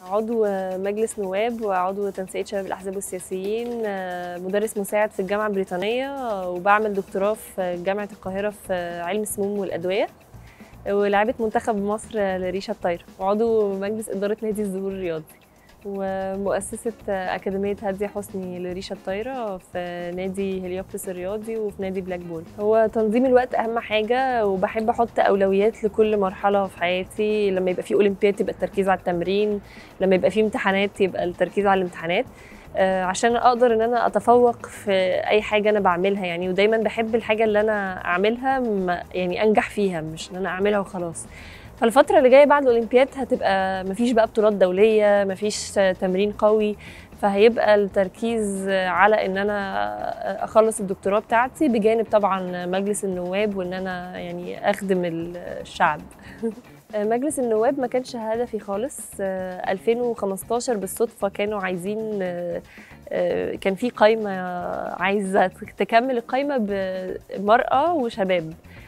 عضو مجلس نواب وعضو تنسيقية شباب الأحزاب والسياسيين مدرس مساعد في الجامعة البريطانية وبعمل دكتوراه في جامعة القاهرة في علم السموم والأدوية ولاعبة منتخب مصر لريشة الطايرة وعضو مجلس إدارة نادي الزهور الرياضي ومؤسسة أكاديمية هادية حسني لريشة الطايرة في نادي هليوبلس الرياضي وفي نادي بلاك بول هو تنظيم الوقت أهم حاجة وبحب أحط أولويات لكل مرحلة في حياتي لما يبقى في أولمبياد يبقى التركيز على التمرين لما يبقى في امتحانات يبقى التركيز على الامتحانات عشان اقدر ان انا اتفوق في اي حاجه انا بعملها يعني ودايما بحب الحاجه اللي انا اعملها يعني انجح فيها مش ان انا اعملها وخلاص فالفتره اللي جايه بعد الاولمبياد هتبقى مفيش بقى بطولات دوليه مفيش تمرين قوي فهيبقى التركيز على ان انا اخلص الدكتوراه بتاعتي بجانب طبعا مجلس النواب وان انا يعني اخدم الشعب مجلس النواب ما كانش هدفي خالص 2015 بالصدفة كانوا عايزين كان في قايمة عايزة تكمل القايمة بمرأة وشباب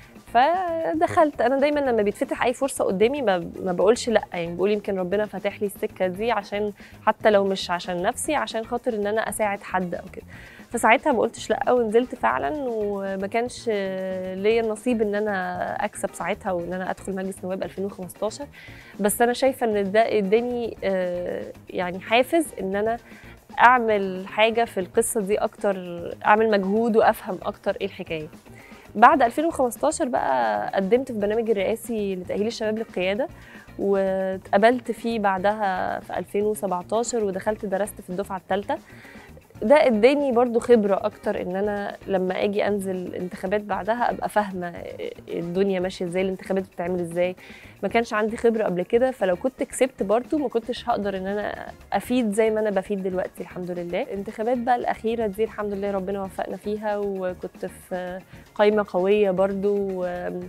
فدخلت انا دايما لما بيتفتح اي فرصه قدامي ما, ما بقولش لا يعني بقول يمكن ربنا فاتح لي السكه دي عشان حتى لو مش عشان نفسي عشان خاطر ان انا اساعد حد او كده فساعتها ما قلتش لا ونزلت فعلا وما كانش ليا النصيب ان انا اكسب ساعتها وان انا ادخل مجلس نواب 2015 بس انا شايفه ان ده اداني يعني حافز ان انا اعمل حاجه في القصه دي اكتر اعمل مجهود وافهم اكتر ايه الحكايه بعد 2015 بقى قدمت في برنامج الرئاسي لتأهيل الشباب للقيادة واتقبلت فيه بعدها في 2017 ودخلت درست في الدفعة الثالثة ده اداني برضو خبرة أكتر إن أنا لما أجي أنزل انتخابات بعدها أبقى فاهمة الدنيا ماشية إزاي الانتخابات بتتعمل إزاي ما كانش عندي خبرة قبل كده فلو كنت كسبت برضو ما كنتش هقدر إن أنا أفيد زي ما أنا بفيد دلوقتي الحمد لله الانتخابات بقى الأخيرة دي الحمد لله ربنا وفقنا فيها وكنت في قايمة قوية برضو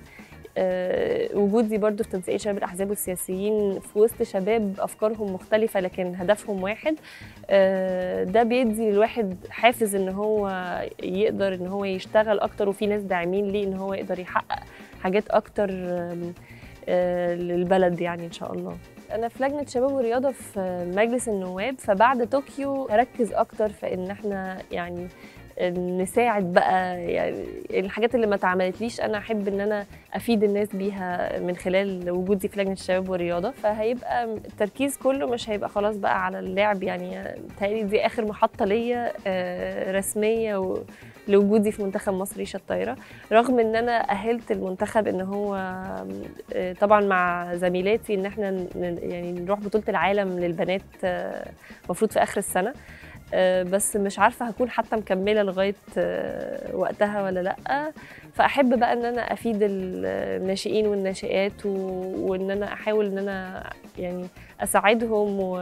أه وجودي برضو في تنسيق شباب الاحزاب والسياسيين في وسط شباب افكارهم مختلفه لكن هدفهم واحد أه ده بيدي للواحد حافز ان هو يقدر ان هو يشتغل اكتر وفي ناس داعمين ليه ان هو يقدر يحقق حاجات اكتر أه للبلد يعني ان شاء الله انا في لجنه شباب ورياضه في مجلس النواب فبعد طوكيو اركز اكتر في ان احنا يعني نساعد بقى يعني الحاجات اللي ما اتعملتليش انا احب ان انا افيد الناس بيها من خلال وجودي في لجنه الشباب والرياضه فهيبقى التركيز كله مش هيبقى خلاص بقى على اللعب يعني تهيألي دي اخر محطه ليا رسميه لوجودي في منتخب مصر ريشه الطايره رغم ان انا اهلت المنتخب ان هو طبعا مع زميلاتي ان احنا يعني نروح بطوله العالم للبنات المفروض في اخر السنه بس مش عارفه هكون حتى مكمله لغايه وقتها ولا لا فاحب بقى ان انا افيد الناشئين والناشئات وان انا احاول ان انا يعني اساعدهم و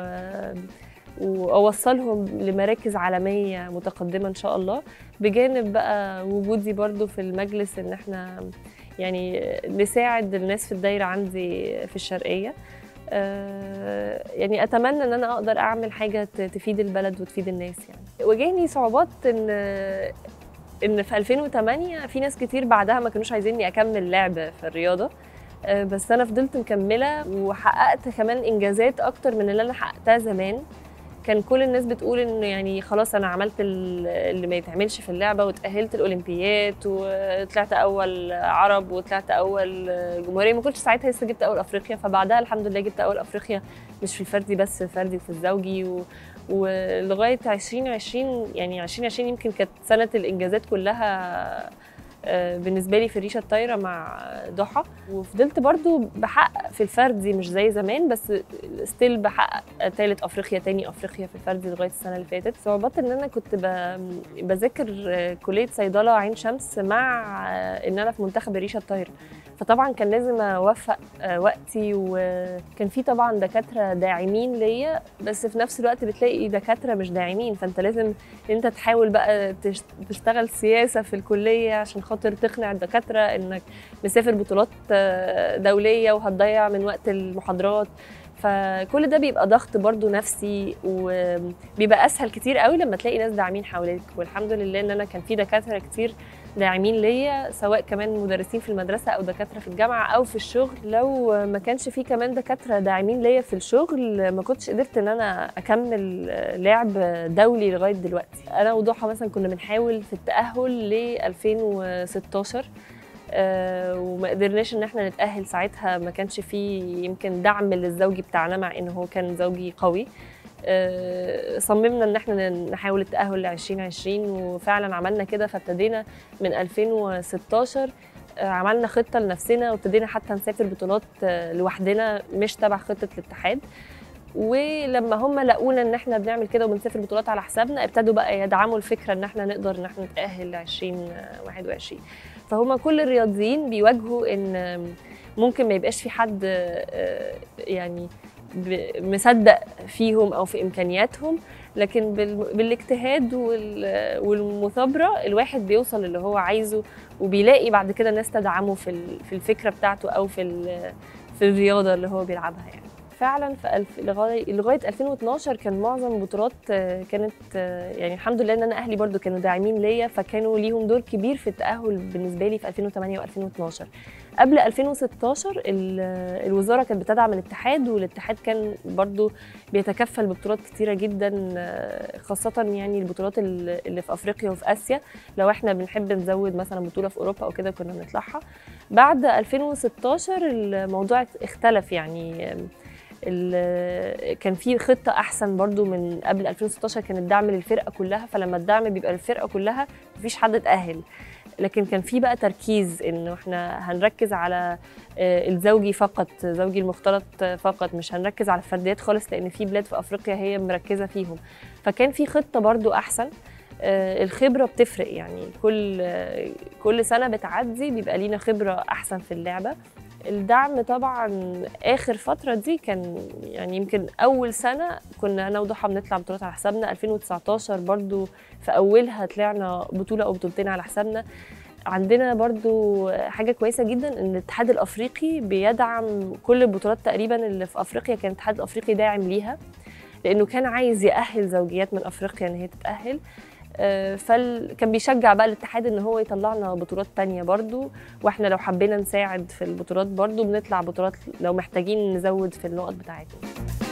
واوصلهم لمراكز عالميه متقدمه ان شاء الله بجانب بقى وجودي برضو في المجلس ان احنا يعني نساعد الناس في الدايره عندي في الشرقيه يعني اتمنى ان انا اقدر اعمل حاجه تفيد البلد وتفيد الناس يعني واجهني صعوبات ان ان في 2008 في ناس كتير بعدها ما كانوش عايزيني اكمل لعب في الرياضه بس انا فضلت مكمله وحققت كمان انجازات اكتر من اللي انا حققتها زمان كان كل الناس بتقول انه يعني خلاص انا عملت اللي ما يتعملش في اللعبه وتاهلت الاولمبيات وطلعت اول عرب وطلعت اول جمهوريه ما كنتش ساعتها لسه جبت اول افريقيا فبعدها الحمد لله جبت اول افريقيا مش في الفردي بس في الفردي وفي الزوجي و... ولغايه 2020 يعني 2020 يمكن كانت سنه الانجازات كلها بالنسبه لي في الريشه الطايره مع ضحى وفضلت برضو بحقق في الفردي مش زي زمان بس ستيل بحقق ثالث افريقيا تاني افريقيا في الفردي لغايه السنه اللي فاتت صعوبات ان انا كنت بذاكر كليه صيدله عين شمس مع ان انا في منتخب الريشه الطايره فطبعا كان لازم اوفق وقتي وكان في طبعا دكاتره داعمين ليا بس في نفس الوقت بتلاقي دكاتره مش داعمين فانت لازم انت تحاول بقى تشتغل سياسه في الكليه عشان خاطر تقنع الدكاتره انك مسافر بطولات دوليه وهتضيع من وقت المحاضرات فكل ده بيبقى ضغط برضو نفسي وبيبقى اسهل كتير قوي لما تلاقي ناس داعمين حواليك والحمد لله ان انا كان في دكاتره كتير داعمين ليا سواء كمان مدرسين في المدرسه او دكاتره في الجامعه او في الشغل لو ما كانش في كمان دكاتره داعمين ليا في الشغل ما كنتش قدرت ان انا اكمل لعب دولي لغايه دلوقتي انا وضحى مثلا كنا بنحاول في التاهل ل 2016 آه، وما قدرناش ان احنا نتاهل ساعتها ما كانش في يمكن دعم للزوجي بتاعنا مع ان هو كان زوجي قوي آه، صممنا ان احنا نحاول التاهل ل 2020 وفعلا عملنا كده فابتدينا من 2016 آه، عملنا خطه لنفسنا وابتدينا حتى نسافر بطولات لوحدنا مش تبع خطه الاتحاد ولما هم لقونا ان احنا بنعمل كده وبنسافر بطولات على حسابنا ابتدوا بقى يدعموا الفكره ان احنا نقدر ان احنا نتاهل ل 2021 فهم كل الرياضيين بيواجهوا ان ممكن ما يبقاش في حد آه، يعني مصدق فيهم او في امكانياتهم لكن بالاجتهاد والمثابره الواحد بيوصل اللي هو عايزه وبيلاقي بعد كده ناس تدعمه في الفكره بتاعته او في في الرياضه اللي هو بيلعبها يعني فعلا في الف... لغايه لغايه 2012 كان معظم البطولات آه، كانت آه، يعني الحمد لله ان انا اهلي برضو كانوا داعمين ليا فكانوا ليهم دور كبير في التاهل بالنسبه لي في 2008 و2012 قبل 2016 الوزاره كانت بتدعم الاتحاد والاتحاد كان برضو بيتكفل ببطولات كتيره جدا آه، خاصه يعني البطولات اللي في افريقيا وفي اسيا لو احنا بنحب نزود مثلا بطوله في اوروبا او كده كنا بنطلعها بعد 2016 الموضوع اختلف يعني كان في خطه احسن برضو من قبل 2016 كان الدعم للفرقه كلها فلما الدعم بيبقى للفرقه كلها مفيش حد اتاهل لكن كان في بقى تركيز انه احنا هنركز على آه، الزوجي فقط زوجي المختلط فقط مش هنركز على الفرديات خالص لان في بلاد في افريقيا هي مركزه فيهم فكان في خطه برضو احسن آه، الخبره بتفرق يعني كل آه، كل سنه بتعدي بيبقى لينا خبره احسن في اللعبه الدعم طبعا اخر فتره دي كان يعني يمكن اول سنه كنا انا وضحى بنطلع بطولات على حسابنا 2019 برضو في اولها طلعنا بطوله او بطولتين على حسابنا عندنا برضو حاجه كويسه جدا ان الاتحاد الافريقي بيدعم كل البطولات تقريبا اللي في افريقيا كان الاتحاد الافريقي داعم ليها لانه كان عايز يأهل زوجيات من افريقيا ان هي تتأهل آه، فكان بيشجع بقى الاتحاد ان هو يطلعنا بطولات تانية برضو واحنا لو حبينا نساعد في البطولات برضو بنطلع بطولات لو محتاجين نزود في النقط بتاعتنا